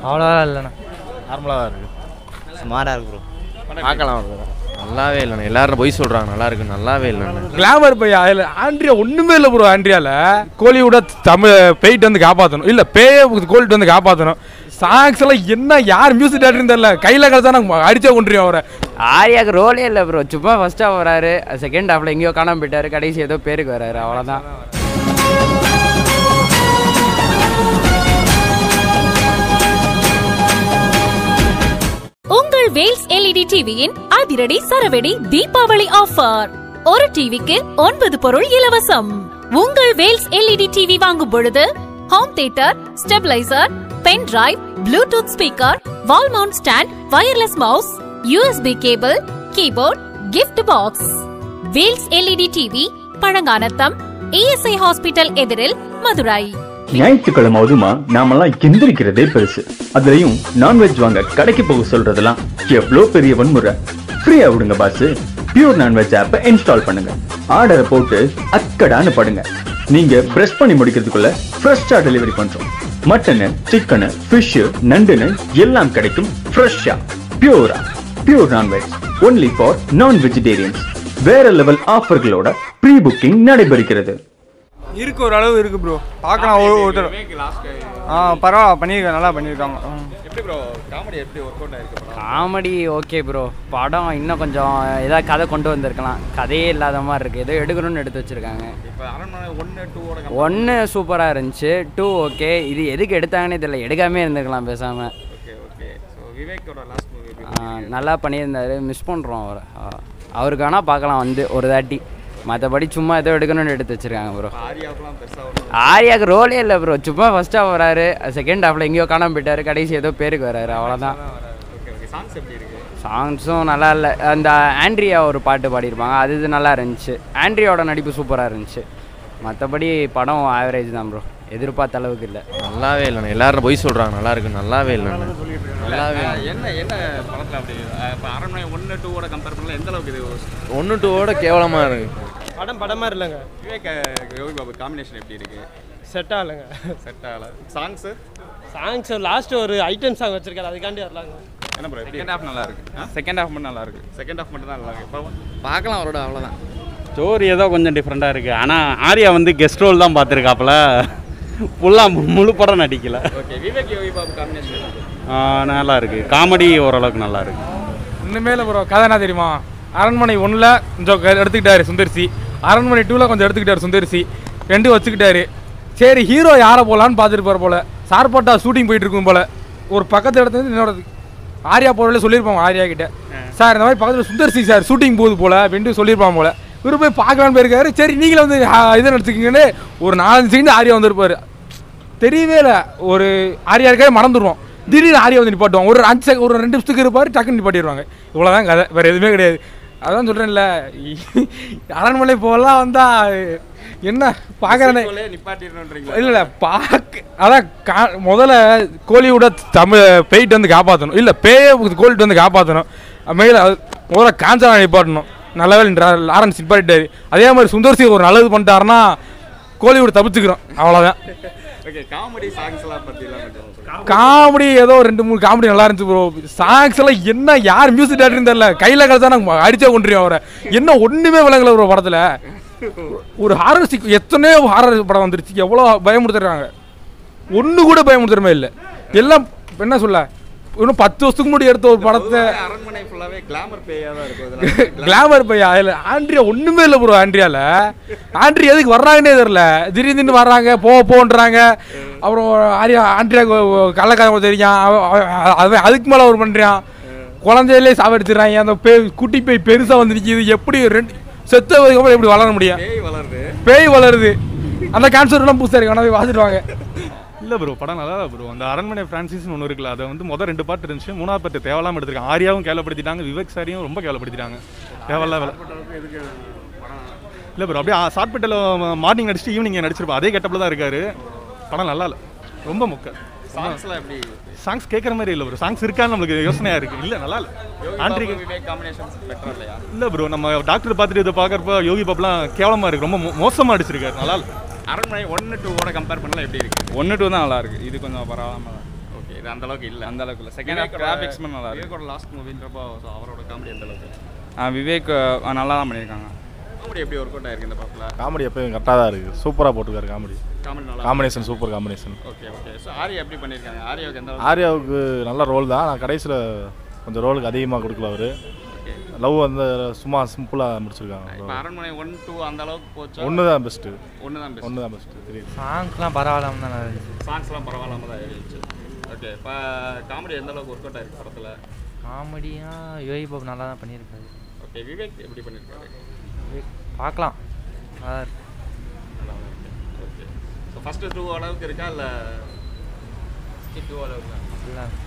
அவ்வளோதான் இல்லைண்ணா நார்மலாக தான் இருக்குது சுமாராக இருக்கு ப்ரோ பார்க்கலாம் ஒரு தடவை. நல்லாவே இல்லைண்ணே எல்லாரும் பொய் சொல்கிறாங்க நல்லா இருக்கு நல்லாவே இல்லைண்ணே கிளாமர் பையா அதில் ஆண்ட்ரியா ஒன்றுமே இல்லை ப்ரோ ஆண்ட்ரியாவில் கோலிவுட தமிழ் பெயிட் வந்து காப்பாற்றணும் இல்லை பேய கோலிட்டு வந்து காப்பாற்றணும் சாங்ஸ் எல்லாம் என்ன யார் மியூசிக் டேரக்டர்னு தெரியல கையில் கலச்சானா அடிச்சா கொண்டுறியும் அவரை ஆரியாக்கு ரோலே இல்லை ப்ரோ சும்மா ஃபர்ஸ்ட் ஹாஃப் வராரு செகண்ட் ஹாஃப்ல எங்கேயோ காணாம போயிட்டாரு கடைசி ஏதோ பேருக்கு வராரு அவ்வளோதான் உங்கள் வேல்ஸ் எல்இடி டிவியின் அதிரடி சரவெடி தீபாவளி ஆஃபர் ஒரு டிவிக்கு ஒன்பது பொருள் இலவசம் உங்கள் வேல்ஸ் எல்இடி டிவி வாங்கும் பொழுது home theatre stabiliser pen drive Bluetooth speaker wall mount stand wireless mouse U S B cable keyboard gift box Vels L E D TV Palanganatham E S I hospital எதிரில் மதுரை ஞாயிற்றுக்கிழமை அதுமா நாமெல்லாம் எந்திரிக்கிறதே பெருசு அதுலயும் நான்வெஜ் வாங்க கடைக்கு போக சொல்றதெல்லாம் எவ்வளோ பெரிய வன்முறை ஃப்ரீயா விடுங்க பாஸ் பியூர் நான்வெஜ் ஆப்பை இன்ஸ்டால் பண்ணுங்க ஆர்டரை போட்டு அக்கடான்னு படுங்க நீங்க பிரஷ் பண்ணி முடிக்கிறதுக்குள்ள ஃப்ரெஷ்ஷா டெலிவரி பண்றோம் மட்டனு சிக்கனு ஃபிஷ் நண்டுன்னு எல்லாம் கிடைக்கும் ஃப்ரெஷ்ஷா பியூரா pure non veg only for non vegetarians வேற லெவல் ஆஃபர்களோட ப்ரீ புக்கிங் நடைபெறுகிறது இருக்கு ஒரு அளவு இருக்கு ப்ரோ பார்க்கலாம் ஒரு ஒரு தடவை ஆ பரவாயில்ல பண்ணியிருக்காங்க நல்லா பண்ணியிருக்காங்க ம். எப்படி ப்ரோ காமெடி எப்படி ஒர்க் அவுட் ஆயிருக்கு படம் காமெடி ஓகே ப்ரோ படம் இன்னும் கொஞ்சம் ஏதாவது கதை கொண்டு வந்திருக்கலாம் கதையே இல்லாத மாதிரி இருக்கு ஏதோ எடுக்கணும்னு எடுத்து வச்சிருக்காங்க இப்போ அரண்மனை ஒன்று டூவோட ஒன்று சூப்பராக இருந்துச்சு டூ ஓகே இது எதுக்கு எடுத்தாங்கன்னே தெரியல எடுக்காமே இருந்திருக்கலாம் பேசாமல் ஓகே ஓகே ஸோ விவேக்கோட லாஸ்ட் மூவி நல்லா பண்ணியிருந்தாரு மிஸ் பண்ணுறோம் அவரை ஆ, அவருக்கு வேணால் பார்க்கலாம் வந்து ஒரு தாட்டி மற்றபடி சும்மா ஏதோ எடுக்கணும்னு எடுத்து வச்சிருக்காங்க ப்ரோ ஆரியாவுக்குலாம் பெருசாக ஒன்றும் ஆரியாக்கு ரோலே இல்லை ப்ரோ சும்மா ஃபர்ஸ்ட் ஹாஃப் வராரு செகண்ட் ஹாஃப்ல எங்கேயோ காணாம போயிட்டாரு கடைசி ஏதோ பேருக்கு வராரு அவ்வளோதான் ஓகே ஓகே சாங்ஸ் எப்படி இருக்கு சாங்ஸும் நல்லா இல்லை அந்த ஆண்ட்ரியா ஒரு பாட்டு பாடியிருப்பாங்க அது இது நல்லா இருந்துச்சு ஆண்ட்ரியாவோட நடிப்பு சூப்பராக இருந்துச்சு மற்றபடி படம் ஆவரேஜ் தான் ப்ரோ எதிர்பார்த்த அளவுக்கு இல்லை நல்லாவே இல்லைண்ணே எல்லாரும் பொய் சொல்கிறாங்க நல்லா இருக்கு நல்லாவே இல்லைண்ணே நல்லாவே அஹ் என்ன என்ன படத்தில் அப்படி இப்போ அரண்மனை ஒன்று டூவோட கம்பேர் பண்ணல எந்த அளவுக்கு இது ஒன்று டூவோட கேவலமாக இருக்கு படம் படமாக இல்லைங்க விவேக் யோகி பாபு காம்பினேஷன் எப்படி இருக்கு செட் ஆகலைங்க செட் ஆகல சாங்ஸு சாங்ஸ் லாஸ்ட் ஒரு ஐட்டம் சாங் வச்சிருக்காரு அதுக்காண்டி வரலாங்க என்ன ப்ரோ எப்படி செகண்ட் ஹாஃப் நல்லா இருக்கு செகண்ட் ஹாஃப் மட்டும் நல்லா இருக்கு செகண்ட் ஹாஃப் மட்டும் தான் நல்லா இருக்கு இப்போ பார்க்கலாம் அவரோட அவ்வளோதான் ஸ்டோரி ஏதோ கொஞ்சம் டிஃப்ரெண்ட்டாக இருக்குது ஆனால் ஆர்யா வந்து கெஸ்ட் ரோல் தான் பார்த்துருக்காப்புல ஃபுல்லாக முழு படம் நடிக்கல ஓகே விவேக் யோகி பாபு காம்பினேஷன் ஆ, நல்லா இருக்கு காமெடி ஓரளவுக்கு நல்லா இருக்கு இன்னுமே இல்லை ப்ரோ கதை என்ன தெரியுமா அரண்மனை ஒன்றில் கொஞ்சம் க- எடுத்துக்கிட்டாரு சுந்தர்சி அரண்மனை டூவில் கொஞ்சம் எடுத்துக்கிட்டாரு சுந்தர்சி ரெண்டும் வச்சுக்கிட்டாரு சரி ஹீரோ யாரை போலான்னு பார்த்துட்டு போகிற போல சார்பட்டா ஷூட்டிங் போயிட்டு இருக்கும் போல ஒரு பக்கத்து இடத்துல இருந்து இன்னொரு ஆர்யா போகிறவங்களே சொல்லியிருப்பாங்க ஆர்யா கிட்ட சார் இந்த மாதிரி பக்கத்தில் சுந்தர்சி சார் ஷூட்டிங் போகுது போல அப்படின்ட்டு சொல்லியிருப்பாங்க போல இவரு போய் பார்க்கலான்னு போயிருக்காரு சரி நீங்களும் வந்து ஆ, இதை நடிச்சுக்கிங்கன்னு ஒரு நாலஞ்சு சீன் ஆர்யா வந்திருப்பாரு தெரியவே இல்லை ஒரு ஆரியா இருக்கே மறந்துடுவோம் திடீர்னு ஆரியா வந்து நிப்பாட்டுவாங்க ஒரு அஞ்சு செகண்ட் ஒரு ரெண்டு நிமிஷத்துக்கு இருப்பாரு டக்குன்னு நிப்பாட்டிடுவாங்க இவ்வளோதான் கதை வேறு எதுவுமே கிடையாது அதான் சொல்கிறேன்ல அரண்மனை போகலாம் வந்தா என்ன பார்க்குறேனே நிப்பாட்டிடணுன்றீங்களா இல்லை இல்லை பார்க்க அதான் கா முதல்ல கோலிவுட தமிழ் பெயிட் வந்து காப்பாற்றணும் இல்லை பேய கோலிட்டு வந்து காப்பாற்றணும் மேலே முதல்ல காஞ்சனா நிப்பாட்டணும் நல்லவே லாரன்ஸ் நிப்பாட்டிட்டாரு அதே மாதிரி சுந்தர் சி ஒரு நல்லது பண்ணிட்டாருன்னா கோலிவுட் தப்பிச்சுக்கிறோம் அவ்வளோதான் ஓகே காமெடி சாங்ஸ்லாம் பற்றிலாம் கொஞ்சம் சொல்லுங்க. காமெடி ஏதோ ரெண்டு மூணு காமெடி நல்லா இருந்துச்சு ப்ரோ சாங்ஸ் எல்லாம் என்ன யார் மியூசிக் டேரக்டர்னு தெரியல கையில் கலச்சானா அடிச்சா கொண்டுறியும் அவரை என்ன ஒன்றுமே விளங்கல ப்ரோ படத்தில் ஒரு ஹாரர் சிக் எத்தனையோ ஹாரர் படம் வந்துருச்சு எவ்வளோ பயமுறுத்துறாங்க ஒன்று கூட பயமுறுத்துறமே இல்லை எல்லாம் என்ன சொல்ல இன்னும் பத்து வருஷத்துக்கு முன்னாடி எடுத்த ஒரு படத்தை பொதுவாவே அரண்மனை ஃபுல்லாவே கிளாமர் பேயா தான் இருக்கும் இதெல்லாம் கிளாமர் பையா அதில் ஆண்ட்ரியா ஒன்றுமே இல்லை ப்ரோ ஆண்ட்ரியாவில் ஆண்ட்ரியா எதுக்கு வர்றாங்கன்னே தெரில திடீர்னு வர்றாங்க போ போன்றாங்க அப்புறம் ஆரியா ஆண்ட்ரியா கள்ளக்காரங்க தெரியும் அவ- அவ- அவன் அதுக்கு மேலே அவர் பண்ணுறான் குழந்தையிலே சாவடிச்சிடுறாங்க அந்த பே குட்டி பேய் பெருசாக வந்து நிற்கிது எப்படி ரெண்டு செத்ததுக்கு அப்புறம் எப்படி வளர முடியும் பேய் வளருது பேய் வளருது அந்த கேன்சர்லாம் புதுசாக இருக்கு ஆனால் போய் பார்த்துட்டு இல்லை ப்ரோ படம் நல்லா ப்ரோ அந்த அரண்மனை ஃப்ரான்சிஸ்னு ஒன்று இருக்குல்ல அதை வந்து மொதல் ரெண்டு பாட்டு இருந்துச்சு மூணாவது பாட்டு தேவையில்லாம எடுத்திருக்காங்க ஆரியாவும் கேவலப்படுத்திட்டாங்க விவேக் சாரியும் ரொம்ப கேவலப்படுத்திட்டாங்க தேவையில்ல இல்லை ப்ரோ அப்படியே ஹாஸ்பிட்டலில் மார்னிங் நடிச்சுட்டு ஈவினிங் நடிச்சிருப்பா அதே கெட்டப்பில் தான் இருக்காரு படம் நல்லா இல்லை ரொம்ப மொக்க சாங்ஸ்லாம் எப்படி சாங்ஸ் கேட்குற மாதிரி இல்லை ப்ரோ சாங்ஸ் இருக்கான்னு நம்மளுக்கு யோசனையாக இருக்குது இல்லை நல்லா இல்லை யோகி ஆண்ட்ரிக் பாபு விவேக் காம்பினேஷன் பெட்டர் இல்லையா இல்லை ப்ரோ நம்ம டாக்டர் பார்த்துட்டு இதை பார்க்குறப்ப யோகி பாப்லாம் கேவலமாக இருக்குது ரொம்ப மோசமாக அடிச்சிருக்காரு நல்லா இல்லை அரண்மனை ஒன்று டூவோட கம்பேர் பண்ணலாம் எப்படி இருக்கு ஒன்று டூ தான் நல்லா இருக்கு இது கொஞ்சம் பரவாயில்லாம தான் ஓகே இது அந்த அளவுக்கு இல்லை அந்த அளவுக்கு இல்லை செகண்ட் ஹாஃப் கிராஃபிக்ஸ் நல்லா இருக்கு விவேக்கோட லாஸ்ட் மூவின்றப்போ ஸோ அவரோட காமெடி எந்த அளவுக்கு ஆ, விவேக் ஆ, நல்லா தான் பண்ணியிருக்காங்க காமெடி எப்படி ஒர்க் அவுட் ஆயிருக்கு இந்த படத்தில் காமெடி எப்பயும் கரெக்டாக தான் இருக்குது சூப்பராக போட்டிருக்காரு காமெடி காமெடி நல்லா combination super combination okay okay so Arya எப்படி பண்ணியிருக்காங்க ஆரியாவுக்கு எந்த அளவுக்கு ஆர்யாவுக்கு நல்ல ரோல் தான் நான் கடைசியில் கொஞ்சம் ரோலுக்கு அதிகமாக கொடுக்கல அவர் லவ் வந்து சும்மா சிம்பிளாக முடிச்சிருக்காங்க இப்போ அரண்மனை ஒன் டூ அந்த அளவுக்கு போச்சா ஒன்று தான் பெஸ்ட்டு ஒன்று தான் பெஸ்ட் ஒன்று தான் பெஸ்ட்டு தெரியுது சாங்ஸ்லாம் பரவாயில்லாம தான் இருந்துச்சு சாங்ஸ்லாம் பரவாயில்லாம தான் இருந்துச்சு ஓகே இப்போ காமெடி எந்த அளவுக்கு ஒர்க் அவுட் ஆயிருக்கு படத்தில் காமெடியா யோகி பாபு நல்லா தான் பண்ணியிருக்காரு ஓகே விவேக் எப்படி பண்ணியிருக்காரு பார்க்கலாம் நல்லா இருக்கு நல்லா தான் இருக்கு ஓகே ஸோ ஃபஸ்ட்டு டூ அளவுக்கு இருக்கா இல்லை டூ அளவுக்கு அப்படிலாம்